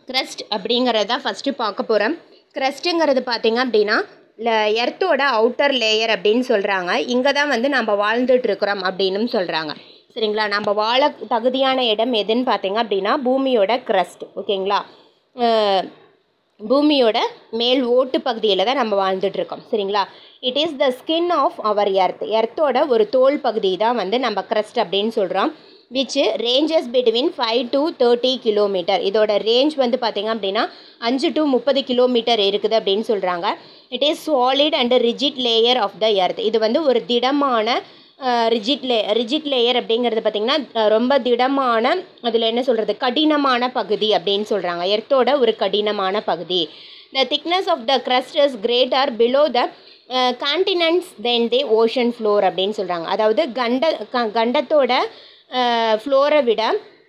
crust அப்படிங்கிறத first பார்க்க போகிறோம் க்ரஸ்ட்டுங்கிறது பார்த்தீங்க அப்படின்னா எர்த்தோட அவுட்டர் லேயர் அப்படின்னு சொல்கிறாங்க இங்கே தான் வந்து நம்ம வாழ்ந்துட்டு இருக்கிறோம் அப்படின்னும் சொல்கிறாங்க சரிங்களா நம்ம வாழ தகுதியான இடம் எதுன்னு பார்த்தீங்க அப்படின்னா பூமியோட crust ஓகேங்களா அஹ் பூமியோட மேல் ஓட்டு பகுதியில் தான் நம்ம வாழ்ந்துட்டு இருக்கோம் சரிங்களா it is the skin of our earth எர்த்தோட ஒரு தோல் பகுதி தான் வந்து நம்ம crust அப்படின்னு சொல்கிறோம் which ranges between five to thirty kilometre இதோட ரேஞ்ச் வந்து பார்த்திங்க அப்படின்னா அஞ்சு டு முப்பது கிலோமீட்டர் இருக்குது அப்படின்னு சொல்கிறாங்க it is solid and rigid layer of the earth இது வந்து ஒரு திடமான ரிஜிட் லே ரிஜிட் லேயர் அப்படிங்கிறது பார்த்திங்கன்னா அஹ், ரொம்ப திடமான அதில் என்ன சொல்கிறது கடினமான பகுதி அப்படின்னு சொல்கிறாங்க எர்த்தோட ஒரு கடினமான பகுதி the thickness of the crust is greater below the continents than the ocean floor அப்படின்னு சொல்கிறாங்க அதாவது கண்ட க- கண்டத்தோட ஃப்ளோரை விட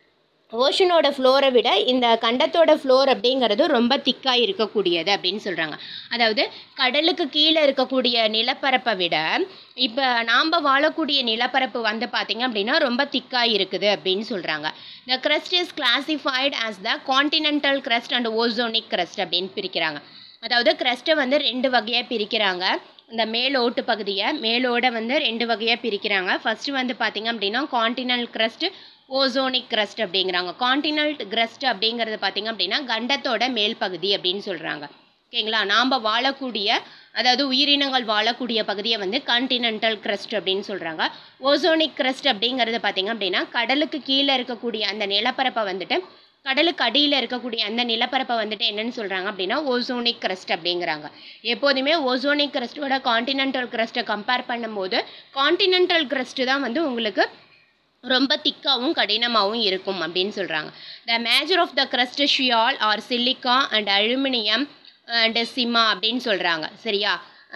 ஓஷனோட ஃப்ளோரை விட இந்த கண்டத்தோட ஃப்ளோர் அப்படிங்கிறது ரொம்ப திக்காக இருக்கக்கூடியது அப்படின்னு சொல்கிறாங்க அதாவது கடலுக்கு கீழே இருக்கக்கூடிய நிலப்பரப்பை விட இப்போ நாம் வாழக்கூடிய நிலப்பரப்பு வந்து பார்த்திங்க அப்படின்னா ரொம்ப திக்காக இருக்குது அப்படின்னு சொல்கிறாங்க the crust is classified as the continental crust and oceanic crust அப்படின்னு பிரிக்கிறாங்க அதாவது crust-அ வந்து ரெண்டு வகையாக பிரிக்கிறாங்க இந்த மேலோட்டு பகுதியை மேலோட வந்து ரெண்டு வகையாக பிரிக்கிறாங்க ஃபர்ஸ்ட் வந்து பார்த்திங்க அப்படின்னா கான்டினல் crust ஓசோனிக் crust அப்படிங்கிறாங்க கான்டினல்ட் crust அப்படிங்கிறது பார்த்திங்க அப்படின்னா கண்டத்தோட மேல் பகுதி அப்படின்னு சொல்கிறாங்க ஓகேங்களா நாம் வாழக்கூடிய அதாவது உயிரினங்கள் வாழக்கூடிய பகுதியை வந்து கான்டினென்டல் crust அப்படின்னு சொல்கிறாங்க ஓசோனிக் crust அப்படிங்கிறது பார்த்திங்க அப்படின்னா கடலுக்கு கீழே இருக்கக்கூடிய அந்த நிலப்பரப்பை வந்துட்டு கடலுக்கு அடியில் இருக்கக்கூடிய அந்த நிலப்பரப்பை வந்துட்டு என்னன்னு சொல்கிறாங்க அப்படின்னா ஓசோனிக் crust அப்படிங்கிறாங்க எப்போதுமே ஓசோனிக் crustோட கான்டினென்டல் crust-அ கம்பேர் பண்ணும்போது கான்டினென்டல் crust தான் வந்து உங்களுக்கு ரொம்ப திக்காகவும் கடினமாகவும் இருக்கும் அப்படின்னு சொல்கிறாங்க the major of the crust sial or silica and aluminium and sima அப்படின்னு சொல்கிறாங்க சரியா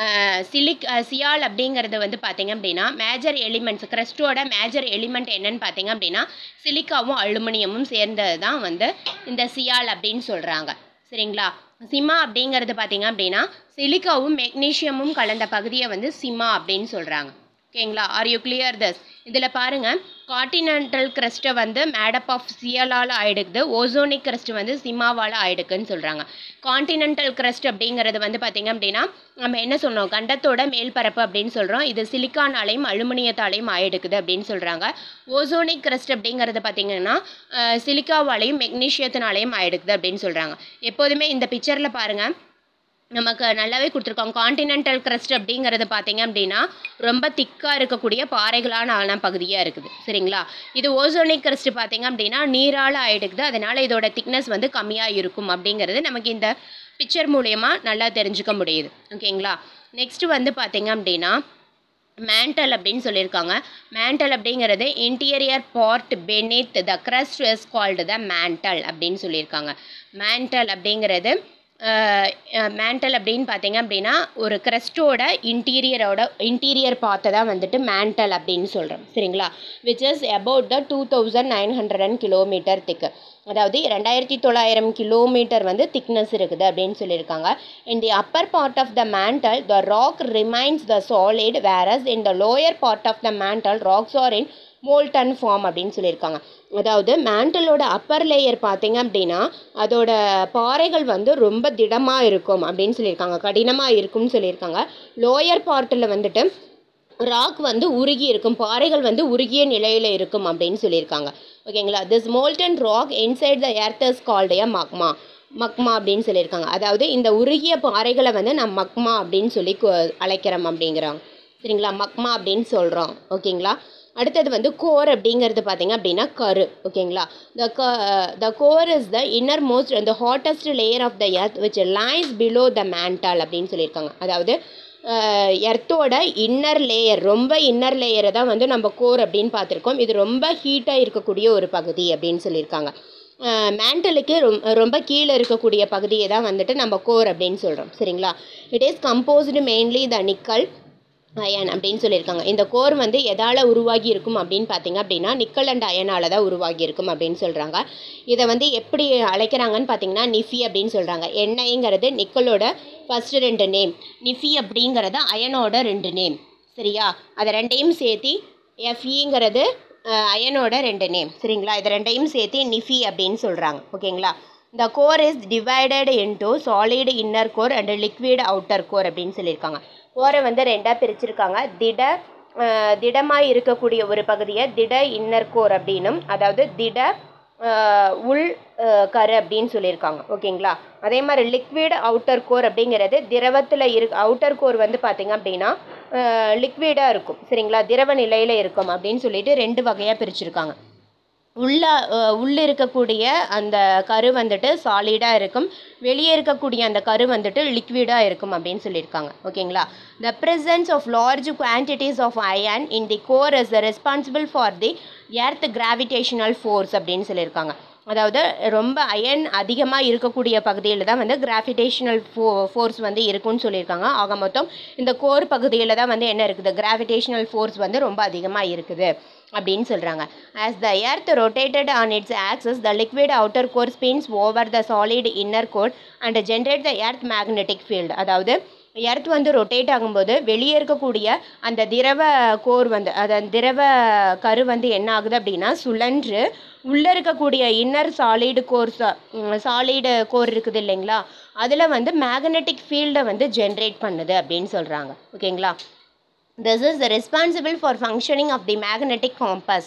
சிலிக் சியால் அப்படிங்கிறது வந்து பார்த்தீங்க அப்படின்னா மேஜர் எலிமெண்ட்ஸ் crustோட மேஜர் எலிமெண்ட் என்னன்னு பார்த்தீங்க அப்படின்னா சிலிக்காவும் அலுமினியமும் சேர்ந்தது தான் வந்து இந்த சியால் அப்படின்னு சொல்கிறாங்க சரிங்களா சிமா அப்படிங்கிறது பார்த்தீங்க அப்படின்னா சிலிக்காவும் மெக்னீஷியமும் கலந்த பகுதியை வந்து சிமா அப்படின்னு சொல்கிறாங்க ஓகேங்களா ஆர் யூ கிளியர் திஸ் இதில் பாருங்கள் கான்டினென்டல் crust-அ வந்து மேடப் ஆஃப் சியலால் ஆயிடுக்குது ஓசோனிக் crust வந்து சிமாவால் ஆயிடுக்குன்னு சொல்கிறாங்க கான்டினென்டல் crust அப்படிங்கிறது வந்து பார்த்திங்க அப்படின்னா நம்ம என்ன சொன்னோம் கண்டத்தோட மேல் பரப்பு அப்படின்னு சொல்கிறோம் இது சிலிக்கானாலையும் அலுமினியத்தாலையும் ஆயிடுக்குது அப்படின்னு சொல்கிறாங்க ஓசோனிக் crust அப்படிங்கிறது பார்த்திங்கன்னா அஹ், சிலிக்காவாலையும் மெக்னீஷியத்தினாலையும் ஆயிடுக்குது அப்படின்னு சொல்கிறாங்க எப்போதுமே இந்த பிக்சரில் பாருங்கள் நமக்கு நல்லாவே கொடுத்துருக்காங்க கான்டினென்டல் crust அப்படிங்கிறது பார்த்தீங்க அப்படின்னா ரொம்ப திக்காக இருக்கக்கூடிய பாறைகளான ஆன பகுதியாக இருக்குது சரிங்களா இது ஓசோனிக் crust பார்த்தீங்க அப்படின்னா நீரால் ஆயிடுக்குது அதனால் இதோட திக்னஸ் வந்து கம்மியாக இருக்கும் அப்படிங்கிறது நமக்கு இந்த பிக்சர் மூலயமா நல்லா தெரிஞ்சுக்க முடியுது ஓகேங்களா நெக்ஸ்ட் வந்து பார்த்தீங்க அப்படின்னா மேண்டல் அப்படின்னு சொல்லியிருக்காங்க மேண்டல் அப்படிங்கிறது interior part beneath the crust is called the mantle அப்படின்னு சொல்லியிருக்காங்க மேண்டல் அப்படிங்கிறது மேண்டல் அப்படின்னு பார்த்தீங்க அப்படின்னா ஒரு crust-ஓட இன்டீரியரோட இன்டீரியர் பார்த்தை தான் வந்துட்டு மேண்டல் அப்படின்னு சொல்கிறோம் சரிங்களா which is about the two thousand nine hundred and kilometre thick அதாவது ரெண்டாயிரத்தி தொள்ளாயிரம் கிலோமீட்டர் வந்து திக்னஸ் இருக்குது அப்படின்னு சொல்லியிருக்காங்க in the upper part of the mantle the rock remains the solid whereas in the lower part of the mantle rocks are in molten form அப்படின்னு சொல்லியிருக்காங்க அதாவது மேண்டலோட அப்பர் லேயர் பார்த்தீங்க அப்படின்னா அதோட பாறைகள் வந்து ரொம்ப திடமாக இருக்கும் அப்படின்னு சொல்லியிருக்காங்க கடினமாக இருக்கும்னு சொல்லியிருக்காங்க லோயர் பார்ட்டில் வந்துட்டு ராக் வந்து உருகி இருக்கும் பாறைகள் வந்து உருகிய நிலையில் இருக்கும் அப்படின்னு சொல்லியிருக்காங்க ஓகேங்களா this molten rock inside the earth is called a magma magma அப்படின்னு சொல்லியிருக்காங்க அதாவது இந்த உருகிய பாறைகளை வந்து நம்ம மக்மா அப்படின்னு சொல்லி கு- அழைக்கிறோம் அப்படிங்கிறாங்க சரிங்களா மக்மா அப்படின்னு சொல்கிறோம் ஓகேங்களா அடுத்தது வந்து கோர் அப்படிங்கிறது பார்த்தீங்க அப்படின்னா கரு ஓகேங்களா த க the core is the innermost the hottest layer of the earth which lies below the mantle அப்படின்னு சொல்லியிருக்காங்க அதாவது எர்த்தோட இன்னர் லேயர் ரொம்ப இன்னர் லேயரை தான் வந்து நம்ம கோர் அப்படின்னு பார்த்துருக்கோம் இது ரொம்ப ஹீட்டாக இருக்கக்கூடிய ஒரு பகுதி அப்படின்னு சொல்லியிருக்காங்க மேண்டலுக்கு ரொம் ரொம்ப கீழே இருக்கக்கூடிய பகுதியை தான் வந்துட்டு நம்ம கோர் அப்படின்னு சொல்கிறோம் சரிங்களா it is composed mainly the nickel iron அப்படின்னு சொல்லியிருக்காங்க இந்த கோர் வந்து எதால் உருவாகி இருக்கும் அப்படின்னு பார்த்தீங்க அப்படின்னா நிக்கல் அண்ட் அயனால் தான் உருவாகி இருக்கும் அப்படின்னு சொல்கிறாங்க இதை வந்து எப்படி அழைக்கிறாங்கன்னு பார்த்தீங்கன்னா நிஃபி அப்படின்னு சொல்கிறாங்க எண்ணெய்ங்கிறது நிக்கலோட ஃபஸ்ட்டு ரெண்டு நேம் நிஃபி அப்படிங்கிறது அயனோட ரெண்டு நேம் சரியா அதை ரெண்டையும் சேர்த்தி எஃப்இங்கிறது அயனோட ரெண்டு நேம் சரிங்களா இது ரெண்டையும் சேர்த்து நிஃபி அப்படின்னு சொல்கிறாங்க ஓகேங்களா the core is divided into solid inner core and liquid outer core அப்படின்னு சொல்லியிருக்காங்க கோரை வந்து ரெண்டாக பிரிச்சிருக்காங்க திட திடமாக இருக்கக்கூடிய ஒரு பகுதியை திட இன்னர் கோர் அப்படின்னும் அதாவது திட அஹ், உள் அஹ், கரு அப்படின்னு சொல்லியிருக்காங்க ஓகேங்களா அதே மாதிரி லிக்விட் அவுட்டர் கோர் அப்படிங்கிறது திரவத்தில் இரு அவுட்டர் கோர் வந்து பார்த்திங்க அப்படின்னா லிக்விடாக இருக்கும் சரிங்களா திரவ நிலையில் இருக்கும் அப்படின்னு சொல்லிட்டு ரெண்டு வகையாக பிரிச்சிருக்காங்க உள்ள அஹ், உள்ள இருக்கக்கூடிய அந்த கரு வந்துட்டு சாலிடாக இருக்கும் வெளியே இருக்கக்கூடிய அந்த கரு வந்துட்டு லிக்விடாக இருக்கும் அப்படின்னு சொல்லியிருக்காங்க ஓகேங்களா the presence of large quantities of iron in the core is responsible for the earth gravitational force அப்படின்னு சொல்லியிருக்காங்க அதாவது ரொம்ப அயன் அதிகமாக இருக்கக்கூடிய பகுதியில் தான் வந்து கிராவிடேஷனல் ஃபோ ஃபோர்ஸ் வந்து இருக்குன்னு சொல்லியிருக்காங்க ஆக மொத்தம் இந்த கோர் பகுதியில் தான் வந்து என்ன இருக்குது கிராவிடேஷனல் ஃபோர்ஸ் வந்து ரொம்ப அதிகமாக இருக்குது அப்படின்னு சொல்கிறாங்க as the earth rotated on its axis the liquid outer core spins over the solid inner core and generate the earth magnetic field அதாவது எர்த் வந்து ரொட்டேட் ஆகும்போது வெளியே இருக்கக்கூடிய அந்த திரவ கோர் வந்து அந்த திரவ கரு வந்து என்ன ஆகுது அப்படின்னா சுழன்று உள்ளே இருக்கக்கூடிய inner solid core solid core இருக்குது இல்லைங்களா அதில் வந்து மேக்னெட்டிக் ஃபீல்டை வந்து ஜென்ரேட் பண்ணுது அப்படின்னு சொல்கிறாங்க ஓகேங்களா This is responsible for functioning of the magnetic compass.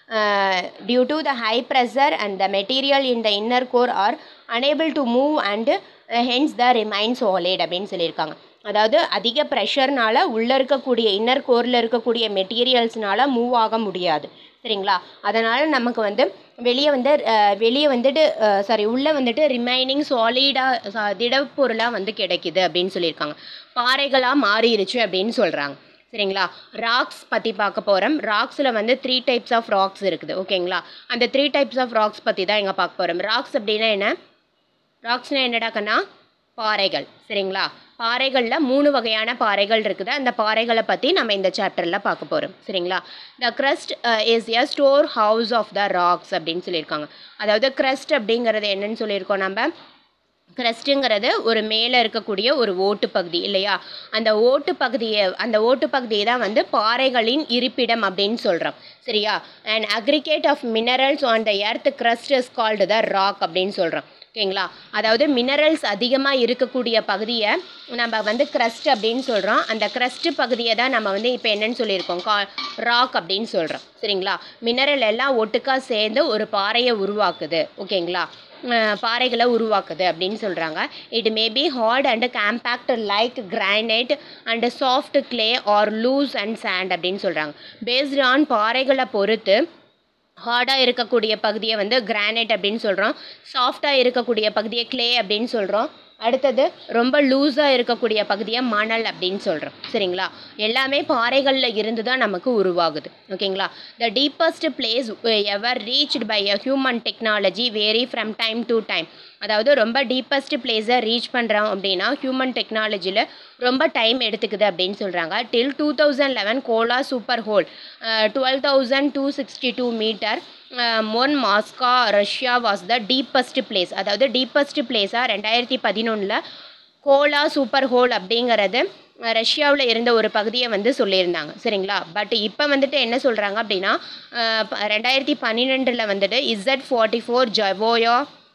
Uh, due to the high pressure and the material in the inner core are unable to move and uh, hence the remain solid அப்படின்னு சொல்லியிருக்காங்க அதாவது அதிக ப்ரெஷர்னால உள்ளே இருக்கக்கூடிய inner கோரில் இருக்கக்கூடிய மெட்டீரியல்ஸ்னால move ஆக முடியாது சரிங்களா அதனால் நமக்கு வந்து வெளியே வந்து அஹ், வெளியே வந்துட்டு சாரி உள்ளே வந்துட்டு ரிமைனிங் சாலிடாக திடப்பொருளாக வந்து கிடைக்குது அப்படின்னு சொல்லியிருக்காங்க பாறைகளாக மாறிடுச்சு அப்படின்னு சொல்கிறாங்க சரிங்களா ராக்ஸ் பற்றி பார்க்க போகிறோம் ராக்ஸில் வந்து த்ரீ டைப்ஸ் ஆஃப் ராக்ஸ் இருக்குது ஓகேங்களா அந்த த்ரீ டைப்ஸ் ஆஃப் ராக்ஸ் பற்றி தான் இங்கே பார்க்க போகிறோம் ராக்ஸ் அப்படின்னா என்ன ராக்ஸ்னால் என்னடா கண்ணா பாறைகள் சரிங்களா பாறைகளில் மூணு வகையான பாறைகள் இருக்குது அந்த பாறைகளை பற்றி நம்ம இந்த சாப்டரில் பார்க்க போகிறோம் சரிங்களா the crust is a storehouse of the rocks அப்படின்னு சொல்லியிருக்காங்க அதாவது crust அப்படிங்கிறது என்னன்னு சொல்லியிருக்கோம் நம்ம கிரஸ்ட்டுங்கிறது ஒரு மேலே இருக்கக்கூடிய ஒரு ஓட்டு பகுதி இல்லையா அந்த ஓட்டு பகுதியை அந்த ஓட்டு பகுதியை தான் வந்து பாறைகளின் இருப்பிடம் அப்படின்னு சொல்கிறோம் சரியா and aggregate of minerals on the earth crust is called the rock அப்படின்னு சொல்கிறோம் ஓகேங்களா அதாவது மினரல்ஸ் அதிகமாக இருக்கக்கூடிய பகுதியை நம்ம வந்து crust அப்படின்னு சொல்கிறோம் அந்த crust பகுதியை தான் நம்ம வந்து இப்போ என்னன்னு சொல்லியிருக்கோம் கா ராக் அப்படின்னு சொல்கிறோம் சரிங்களா மினரல் எல்லாம் ஒட்டுக்கா சேர்ந்து ஒரு பாறையை உருவாக்குது ஓகேங்களா அஹ் பாறைகளை உருவாக்குது அப்படின்னு சொல்கிறாங்க it may be hard and compact like granite and soft clay or loose and sand அப்படின்னு சொல்கிறாங்க பேஸ்ட் ஆன் பாறைகளை பொறுத்து ஹார்டாக இருக்கக்கூடிய பகுதியை வந்து கிரானைட் அப்படின்னு சொல்கிறோம் சாஃப்டாக இருக்கக்கூடிய பகுதியை க்ளே அப்படின்னு சொல்கிறோம் அடுத்தது ரொம்ப லூஸாக இருக்கக்கூடிய பகுதியை மணல் அப்படின்னு சொல்கிறோம் சரிங்களா எல்லாமே பாறைகளில் இருந்து தான் நமக்கு உருவாகுது ஓகேங்களா the deepest place ever reached by a human technology vary from time to time அதாவது ரொம்ப டீப்பஸ்ட் பிளேஸை ரீச் பண்ணுறோம் அப்படின்னா ஹியூமன் டெக்னாலஜியில் ரொம்ப டைம் எடுத்துக்குது அப்படின்னு சொல்கிறாங்க till two thousand eleven Kola super hole twelve thousand two sixty two metre மொன் மாஸ்கா Russia was the deepest place அதாவது டீப்பஸ்ட் பிளேஸாக ரெண்டாயிரத்தி பதினொன்றில் கோலா சூப்பர் ஹோல் அப்படிங்கிறது ரஷ்யாவில் இருந்த ஒரு பகுதியை வந்து சொல்லியிருந்தாங்க சரிங்களா பட் இப்போ வந்துட்டு என்ன சொல்கிறாங்க அப்படின்னா அஹ், ப- ரெண்டாயிரத்தி பன்னிரெண்டில் வந்துட்டு Z forty four Chayvo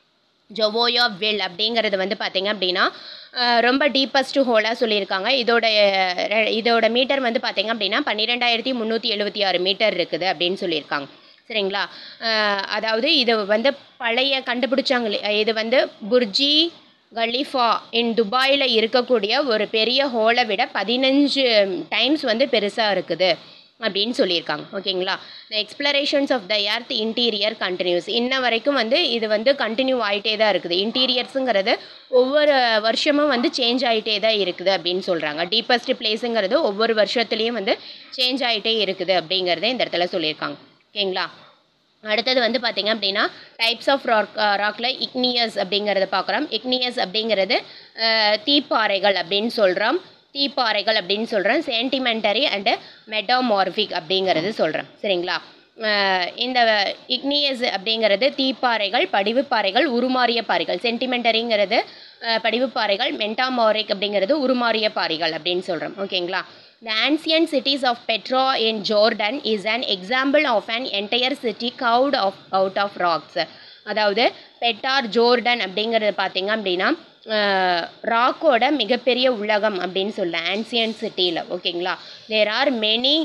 Chayvo well அப்படிங்கிறது வந்து பார்த்தீங்க அப்படின்னா அஹ், ரொம்ப டீப்பஸ்ட் ஹோலாக சொல்லியிருக்காங்க இதோட அஹ், ரெ- இதோட மீட்டர் வந்து பார்த்தீங்க அப்படின்னா பன்னிரெண்டாயிரத்தி முந்நூற்றி எழுபத்தி ஆறு மீட்டர் இருக்குது அப்படின்னு சொல்லியிருக்காங்க சரிங்களா அஹ், அதாவது இது வந்து பழைய கண்டுபிடிச்சாங்க இல்லையா, இது வந்து புர்ஜி கலிஃபா இன் துபாயில் இருக்கக்கூடிய ஒரு பெரிய ஹோலை விட பதினஞ்சு டைம்ஸ் வந்து பெருசாக இருக்குது அப்படின்னு சொல்லியிருக்காங்க ஓகேங்களா the explorations of the earth interior continues இன்ன வரைக்கும் வந்து இது வந்து கண்டினியூ ஆகிட்டே தான் இருக்குது இன்டீரியர்ஸுங்கிறது ஒவ்வொரு வருஷமும் வந்து சேஞ்ச் ஆகிட்டே தான் இருக்குது அப்படின்னு சொல்கிறாங்க டீப்பஸ்ட் பிளேஸுங்கிறது ஒவ்வொரு வருஷத்துலேயும் வந்து சேஞ்ச் ஆகிட்டே இருக்குது அப்படிங்கிறத இந்த இடத்துல சொல்லியிருக்காங்க ஓகேங்களா அடுத்தது வந்து பார்த்தீங்க அப்படின்னா டைப்ஸ் ஆஃப் ராக் ராக்கில் இக்னியஸ் அப்படிங்கிறத பார்க்குறோம் இக்னியஸ் அப்படிங்கிறது அஹ், தீப்பாறைகள் அப்படின்னு சொல்கிறோம் தீப்பாறைகள் அப்படின்னு சொல்கிறோம் சென்டிமெண்டரி அண்டு மெட்டாமார்பிக் அப்படிங்கிறது சொல்கிறோம் சரிங்களா அஹ், இந்த இக்னியஸ் அப்படிங்கிறது தீப்பாறைகள் படிவுப்பாறைகள் உருமாறிய பாறைகள் சென்டிமெண்டரிங்கிறது அஹ், படிவுப்பாறைகள் மென்டாமாரிக் அப்படிங்கிறது உருமாறிய பாறைகள் அப்படின்னு சொல்கிறோம் ஓகேங்களா The ancient cities of Petra in Jordan is an example of an entire city carved of, out of rocks. அதாவது பெட்டார் ஜோர்டன் அப்படிங்கிறது பார்த்தீங்க அப்படின்னா ராக்கோட மிகப்பெரிய உலகம் அப்படின்னு சொல்லலாம் ஆன்சியன் சிட்டியில் ஓகேங்களா there are many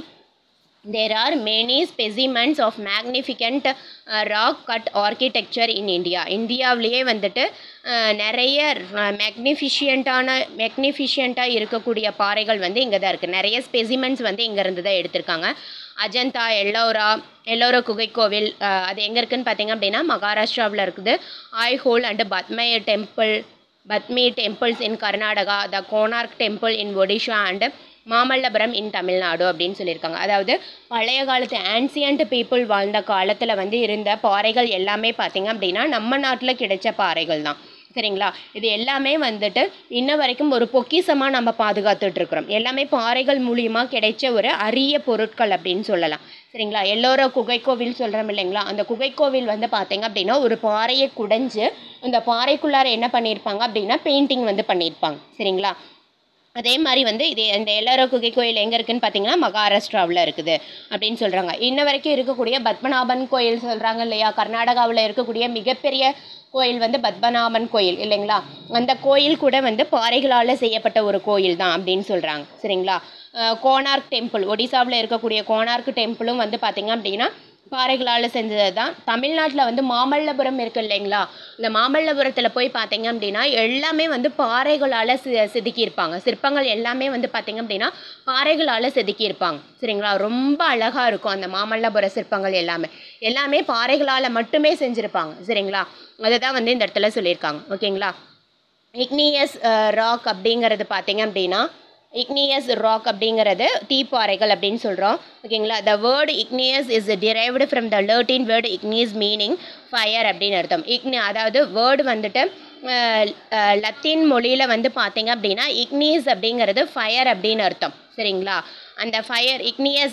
there are many specimens of magnificent rock cut architecture in India இந்தியாவிலேயே வந்துட்டு அஹ், நிறைய மேக்னிஃபிஷியண்ட்டான மேக்னிஃபிஷியண்ட்டாக இருக்கக்கூடிய பாறைகள் வந்து இங்கே தான் இருக்குது நிறைய ஸ்பெசிமென்ட்ஸ் வந்து இங்கேருந்து தான் எடுத்திருக்காங்க அஜந்தா எல்லோரா எல்லோரா குகைக்கோவில் அஹ், அது எங்கே இருக்குன்னு பார்த்தீங்க அப்படின்னா மகாராஷ்டிராவில் இருக்குது Aihole and Badami temple Badami temples in Karnataka the Konark temple in Odisha and Mamallapuram in Tamil Nadu அப்படின்னு சொல்லியிருக்காங்க அதாவது பழைய காலத்து ஆன்சியன்ட் பீப்புள் வாழ்ந்த காலத்தில் வந்து இருந்த பாறைகள் எல்லாமே பார்த்தீங்க அப்படின்னா நம்ம நாட்டில் கிடைச்ச பாறைகள் தான் சரிங்களா இது எல்லாமே வந்துட்டு இன்ன வரைக்கும் ஒரு பொக்கிஷமாக நம்ம பாதுகாத்துட்டு இருக்கிறோம் எல்லாமே பாறைகள் மூலியமாக கிடைச்ச ஒரு அரிய பொருட்கள் அப்படின்னு சொல்லலாம் சரிங்களா எல்லோரோ குகைக்கோவில் சொல்கிறோம் இல்லைங்களா அந்த குகைக்கோவில் வந்து பார்த்தீங்க அப்படின்னா ஒரு பாறையை குடைஞ்சு அந்த பாறைக்குள்ளார என்ன பண்ணியிருப்பாங்க அப்படின்னா பெயிண்டிங் வந்து பண்ணியிருப்பாங்க சரிங்களா அதே மாதிரி வந்து இது இந்த எல்லோரோ குகை கோயில் எங்கே இருக்குன்னு பார்த்தீங்கன்னா மகாராஷ்டிராவில் இருக்குது அப்படின்னு சொல்கிறாங்க இன்ன வரைக்கும் இருக்கக்கூடிய பத்மநாபன் கோயில் சொல்கிறாங்க இல்லையா கர்நாடகாவில் இருக்கக்கூடிய மிகப்பெரிய கோயில் வந்து பத்மநாபன் கோயில் இல்லைங்களா அந்த கோயில் கூட வந்து பாறைகளால் செய்யப்பட்ட ஒரு கோயில் தான் அப்படின்னு சொல்கிறாங்க சரிங்களா அஹ் கோனார்க் டெம்பிள் ஒடிசாவில் இருக்கக்கூடிய கோனார்க் டெம்பிளும் வந்து பார்த்திங்க அப்படின்னா பாறைகளால் செஞ்சது தான் தமிழ்நாட்டில் வந்து மாமல்லபுரம் இருக்கு இல்லைங்களா இந்த மாமல்லபுரத்தில் போய் பார்த்தீங்க அப்படின்னா எல்லாமே வந்து பாறைகளால் சி செதுக்கியிருப்பாங்க சிற்பங்கள் எல்லாமே வந்து பார்த்தீங்க அப்படின்னா பாறைகளால் செதுக்கியிருப்பாங்க சரிங்களா ரொம்ப அழகாக இருக்கும் அந்த மாமல்லபுர சிற்பங்கள் எல்லாமே எல்லாமே பாறைகளால் மட்டுமே செஞ்சுருப்பாங்க சரிங்களா அதை தான் வந்து இந்த இடத்துல சொல்லியிருக்காங்க ஓகேங்களா இக்னியஸ் ராக் அப்படிங்கிறது பார்த்தீங்க அப்படின்னா இக்னியஸ் ராக் அப்படிங்கிறது தீப்பாறைகள் அப்படின்னு சொல்கிறோம் ஓகேங்களா the word igneous is derived from the Latin word igneous meaning fire அப்படின்னு அர்த்தம் இக்னி அதாவது வேர்டு வந்துட்டு அஹ், அஹ், லத்தீன் மொழியில் வந்து பார்த்தீங்க அப்படின்னா இக்னியஸ் அப்படிங்கிறது ஃபயர் அப்படின்னு அர்த்தம் சரிங்களா அந்த ஃபயர் இக்னியஸ்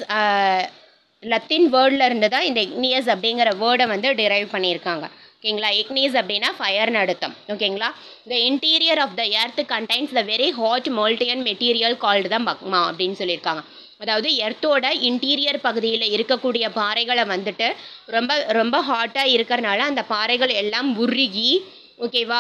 லத்தீன் வேர்டில் இருந்து தான் இந்த இக்னியஸ் அப்படிங்கிற வேர்டை வந்து டிரைவ் பண்ணியிருக்காங்க ஓகேங்களா இக்னிஸ் அப்படின்னா ஃபயர்னு அர்த்தம் ஓகேங்களா the interior of the earth contains the very hot molten material called the magma அப்படின்னு சொல்லியிருக்காங்க அதாவது எர்த்தோட இன்டீரியர் பகுதியில் இருக்கக்கூடிய பாறைகளை வந்துட்டு ரொம்ப ரொம்ப ஹாட்டாக இருக்கிறனால அந்த பாறைகள் எல்லாம் உருகி ஓகேவா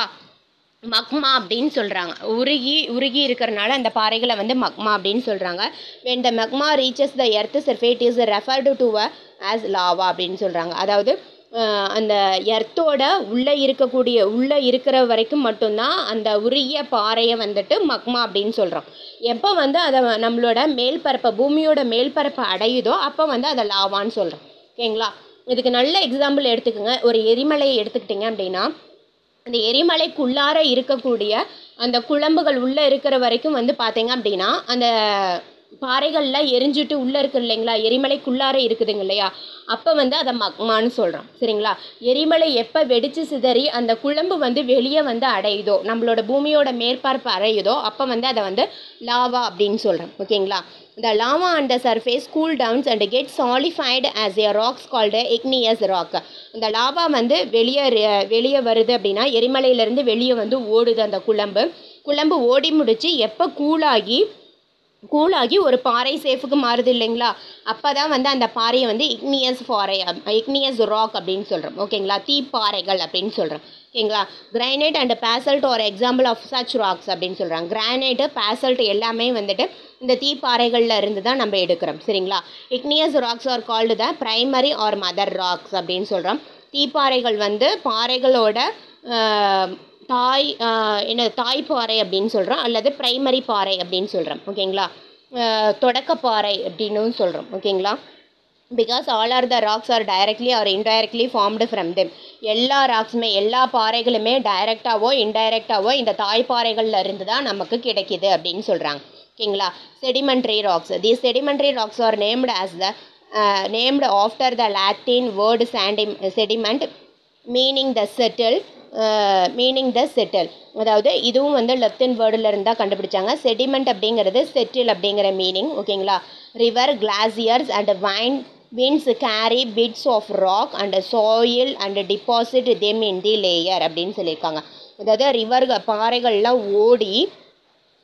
மக்மா அப்படின்னு சொல்கிறாங்க உருகி உருகி இருக்கிறனால அந்த பாறைகளை வந்து மக்மா அப்படின்னு சொல்கிறாங்க when the magma reaches the earth surface is referred to a as lava அப்படின்னு சொல்கிறாங்க அதாவது அஹ், அந்த எர்த்தோட உள்ளே இருக்கக்கூடிய உள்ளே இருக்கிற வரைக்கும் மட்டும்தான் அந்த உருகிய பாறையை வந்துட்டு மக்மா அப்படின்னு சொல்கிறோம் எப்போ வந்து அதை நம்மளோட மேல்பரப்பை பூமியோட மேல்பரப்பை அடையுதோ அப்போ வந்து அதை லாவான்னு சொல்கிறோம் ஓகேங்களா இதுக்கு நல்ல எக்ஸாம்பிள் எடுத்துக்கோங்க ஒரு எரிமலையை எடுத்துக்கிட்டிங்க அப்படின்னா அந்த எரிமலைக்குள்ளார இருக்கக்கூடிய அந்த குழம்புகள் உள்ளே இருக்கிற வரைக்கும் வந்து பார்த்தீங்க அப்படின்னா அந்த பாறைகள்லாம் எரிஞ்சுட்டு உள்ளே இருக்கு இல்லைங்களா எரிமலைக்குள்ளார இருக்குதுங்க இல்லையா அப்போ வந்து அதை மக்மான்னு சொல்கிறோம் சரிங்களா எரிமலை எப்போ வெடிச்சு சிதறி அந்த குழம்பு வந்து வெளியே வந்து அடையுதோ நம்மளோட பூமியோட மேற்பரப்பு அடையுதோ அப்போ வந்து அதை வந்து லாவா அப்படின்னு சொல்கிறோம் ஓகேங்களா The lava on the surface cool downs and get solidified as a rocks called a igneous rock. இந்த லாவா வந்து வெளியே வெளியே வருது அப்படின்னா எரிமலையிலேருந்து வெளியே வந்து ஓடுது அந்த குழம்பு குழம்பு ஓடி முடிச்சு எப்போ கூலாகி கூலாகி ஒரு பாறை சேஃபுக்கு மாறுது இல்லைங்களா அப்போ தான் வந்து அந்த பாறையை வந்து இக்னியஸ் பாறை இக்னியஸ் ராக் அப்படின்னு சொல்கிறோம் ஓகேங்களா தீப்பாறைகள் அப்படின்னு சொல்கிறோம் ஓகேங்களா கிரைனைட் அண்ட் பேசல்ட் ஒரு எக்ஸாம்பிள் ஆஃப் சச் ராக்ஸ் அப்படின்னு சொல்கிறாங்க கிரானைட்டு பேசல்ட் எல்லாமே வந்துட்டு இந்த தீப்பாறைகளில் இருந்து தான் நம்ம எடுக்கிறோம் சரிங்களா igneous rocks are called the primary or mother rocks அப்படின்னு சொல்கிறோம் தீப்பாறைகள் வந்து பாறைகளோட ஆஹ், தாய் ஆஹ், என்ன தாய்ப்பாறை அப்படின்னு சொல்கிறோம் அல்லது பிரைமரி பாறை அப்படின்னு சொல்கிறோம் ஓகேங்களா ஆஹ், தொடக்கப்பாறை அப்படின்னு சொல்கிறோம் ஓகேங்களா because all are the rocks are directly or indirectly formed from them எல்லா ராக்ஸுமே எல்லா பாறைகளுமே டைரெக்டாவோ இன்டைரக்டாவோ இந்த தாய்ப்பாறைகள்ல இருந்து தான் நமக்கு கிடைக்கிது அப்படின்னு சொல்கிறாங்க ஓகேங்களா sedimentary rocks the sedimentary rocks are named as the named after the Latin word sandy sediment meaning the settle meaning the settle அதாவது இதுவும் வந்து லெப்தின் வேர்டில் இருந்தால் கண்டுபிடிச்சாங்க செடிமெண்ட் அப்படிங்கிறது செட்டில் அப்படிங்கிற மீனிங் ஓகேங்களா river glaciers and wind winds carry bits of rock and soil and deposit them in the layer அப்படின்னு சொல்லியிருக்காங்க அதாவது ரிவர் பாறைகள்லாம் ஓடி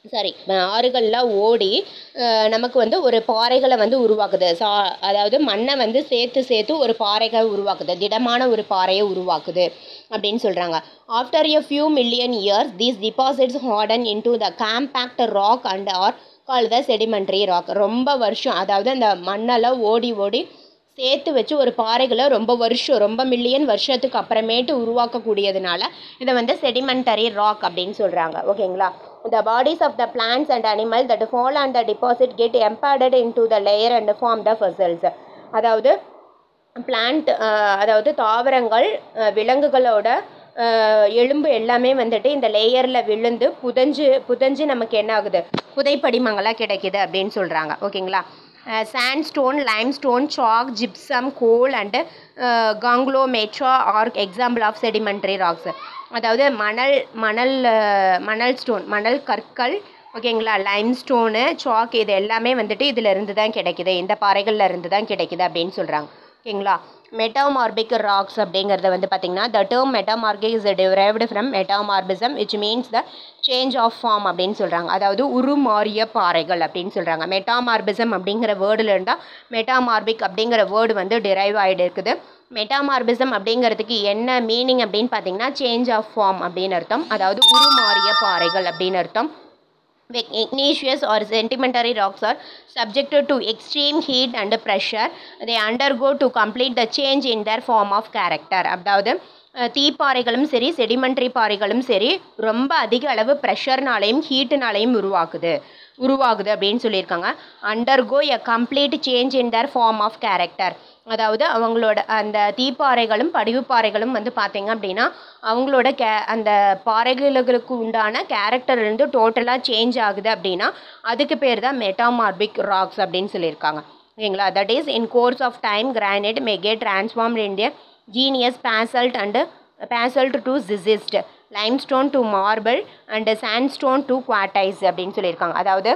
சாரி ஆறுகளில் ஓடி அஹ், நமக்கு வந்து ஒரு பாறைகளை வந்து உருவாக்குது சா அதாவது மண்ணை வந்து சேர்த்து சேர்த்து ஒரு பாறைகள் உருவாக்குது திடமான ஒரு பாறையை உருவாக்குது அப்படின்னு சொல்கிறாங்க after a few million years these deposits harden into the compact rock and are call the sedimentary rock ரொம்ப வருஷம் அதாவது அந்த மண்ணெல்லாம் ஓடி ஓடி சேர்த்து வச்சு ஒரு பாறைகளை ரொம்ப வருஷம் ரொம்ப மில்லியன் வருஷத்துக்கு அப்புறமேட்டு உருவாக்கக்கூடியதுனால இதை வந்து செடிமெண்டரி ராக் அப்படின்னு சொல்கிறாங்க ஓகேங்களா the bodies of the plants and animal that fall and the deposit get embedded in to the layer and form the fossils அதாவது பிளான்ட் அதாவது தாவரங்கள் அஹ், விலங்குகளோட அஹ், எலும்பு எல்லாமே வந்துட்டு இந்த லேயரில் விழுந்து புதஞ்சு புதஞ்சு நமக்கு என்ன ஆகுது புதைப்படிமங்களாக கிடைக்குது அப்படின்னு சொல்கிறாங்க ஓகேங்களா sandstone limestone chalk gypsum coal and conglomerate are example of sedimentary rocks அதாவது மணல் மணல் அஹ், மணல் ஸ்டோன் மணல் கற்கள் ஓகேங்களா லைம் ஸ்டோனு சாக் இது எல்லாமே வந்துட்டு இதில் இருந்து தான் கிடைக்குது இந்த பாறைகளில் இருந்து தான் கிடைக்குது அப்படின்னு சொல்கிறாங்க ஓகேங்களா மெட்டாமார்பிக் ராக்ஸ் அப்படிங்கிறது வந்து பார்த்திங்கன்னா the term metamorphic is derived from metamorphism which means the change of form அப்படின்னு சொல்கிறாங்க அதாவது உருமாறிய பாறைகள் அப்படின்னு சொல்கிறாங்க மெட்டாமார்பிசம் அப்படிங்கிற வேர்டில் இருந்தால் மெட்டாமார்பிக் அப்படிங்கிற வேர்டு வந்து டிரைவ் ஆகிட்டு இருக்குது மெட்டாமார்பிசம் அப்படிங்கிறதுக்கு என்ன மீனிங் அப்படின்னு பார்த்தீங்கன்னா சேஞ்ச் ஆஃப் ஃபார்ம் அப்படின்னு அர்த்தம் அதாவது உருமாறிய பாறைகள் அப்படின்னு அர்த்தம் The igneous or sedimentary rocks are subjected to extreme heat and pressure. They undergo to complete the change in their form of character. அதாவது அஹ், தீப்பாறைகளும் சரி செடிமெண்ட்ரி பாறைகளும் சரி ரொம்ப அதிக அளவு ப்ரெஷர்னாலையும் ஹீட்டுனாலையும் உருவாக்குது உருவாகுது அப்படின்னு சொல்லியிருக்காங்க undergo a complete change in their form of character அதாவது அவங்களோட அந்த தீப்பாறைகளும் படிவுப்பாறைகளும் வந்து பார்த்தீங்க அப்படின்னா அவங்களோட கே அந்த பாறைகளுக்கு உண்டான கேரக்டர் இருந்து டோட்டலாக சேஞ்ச் ஆகுது அப்படின்னா அதுக்கு பேர் தான் மெட்டாமார்பிக் ராக்ஸ் அப்படின்னு சொல்லியிருக்காங்க ஓகேங்களா that is in course of time granite may get transformed in gneiss basalt and basalt to schist limestone to marble and sandstone to quartzite அப்படின்னு சொல்லியிருக்காங்க அதாவது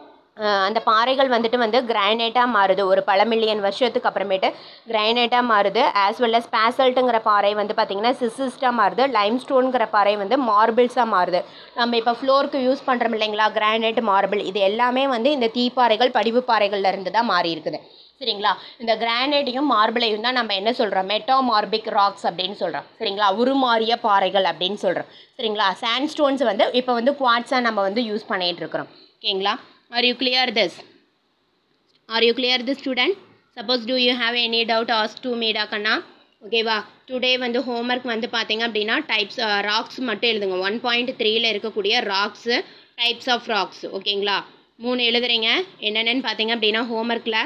அஹ் அந்த பாறைகள் வந்துட்டு வந்து கிரானைட்டாக மாறுது ஒரு பல மில்லியன் வருஷத்துக்கு அப்புறமேட்டு கிரானைட்டாக மாறுது ஆஸ் வெல் அஸ் பேசல்ட்டுங்கிற பாறை வந்து பார்த்திங்கன்னா சிசிஸ்டாக மாறுது லைம்ஸ்டோனுங்கிற பாறை வந்து மார்பிள்ஸாக மாறுது நம்ம இப்போ ஃப்ளோருக்கு யூஸ் பண்ணுறோம் இல்லைங்களா கிரானைட் மார்பிள் இது எல்லாமே வந்து இந்த தீப்பாறைகள் படிவு பாறைகள்ல இருந்து தான் மாறி இருக்குது சரிங்களா இந்த கிரானைட்டையும் மார்பிளையும் தான் நம்ம என்ன சொல்கிறோம் மெட்டாமார்பிக் ராக்ஸ் அப்படின்னு சொல்கிறோம் சரிங்களா உருமாறிய பாறைகள் அப்படின்னு சொல்கிறோம் சரிங்களா சாண்ட்ஸ்டோன்ஸ் வந்து இப்போ வந்து குவாட்ஸாக நம்ம வந்து யூஸ் பண்ணிகிட்டு இருக்கிறோம் ஓகேங்களா are you clear this are you clear this student suppose do you have any doubt ask to மீடா கண்ணா ஓகேவா டுடே வந்து ஹோம்ஒர்க் வந்து பார்த்தீங்க அப்படின்னா டைப்ஸ் ராக்ஸ் மட்டும் எழுதுங்க ஒன் பாயிண்ட் த்ரீல இருக்கக்கூடிய ராக்ஸு டைப்ஸ் ஆஃப் ராக்ஸ் ஓகேங்களா மூணு எழுதுறீங்க என்னென்னு பார்த்தீங்க அப்படின்னா ஹோம்ஒர்க்கில்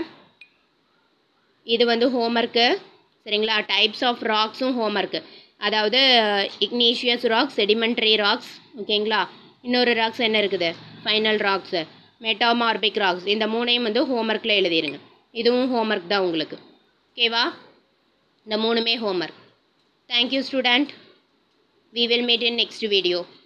இது வந்து ஹோம்ஒர்க்கு சரிங்களா டைப்ஸ் ஆஃப் ராக்ஸும் ஹோம்ஒர்க்கு அதாவது இக்னீஷியஸ் ராக்ஸ் செடிமெண்ட்ரி ராக்ஸ் ஓகேங்களா இன்னொரு ராக்ஸ் என்ன இருக்குது ஃபைனல் ராக்ஸு மெட்டாமார்பிக் ராக்ஸ் இந்த மூணையும் வந்து ஹோம்ஒர்க்கில் எழுதிருங்க இதுவும் ஹோம்ஒர்க் தான் உங்களுக்கு ஓகேவா இந்த மூணுமே homework thank you student we will meet in next video